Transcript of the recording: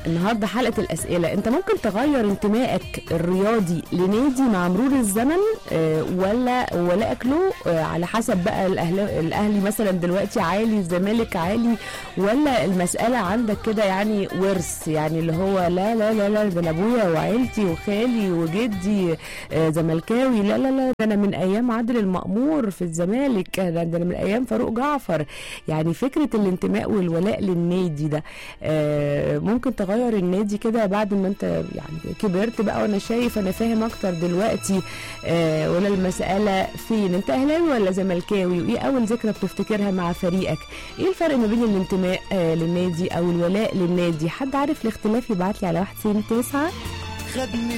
النهارده حلقه الاسئله انت ممكن تغير انتمائك الرياضي لنادي مع مرور الزمن آه، ولا ولائك له آه، على حسب بقى الاهلي الاهلي مثلا دلوقتي عالي الزمالك عالي ولا المساله عندك كده يعني ورث يعني اللي هو لا لا لا لا ده انا ابويا وعيلتي وخالي وجدي آه، زملكاوي لا لا لا ده انا من ايام عادل المأمور في الزمالك ده ده انا من ايام فاروق جعفر يعني فكره الانتماء والولاء للنادي ده آه، ممكن تغير النادي كده بعد ما انت يعني كبرت بقى وانا شايف انا فاهم اكتر دلوقتي آه، ولا المساله فين انت اهلاوي ولا زملكاوي وايه اول ذكرى بتفتكرها مع فريقك ايه الفرق ما بين الانتماء آه، للنادي او الولاء للنادي حد عارف الاختلاف يبعت لي على 1 9 خدني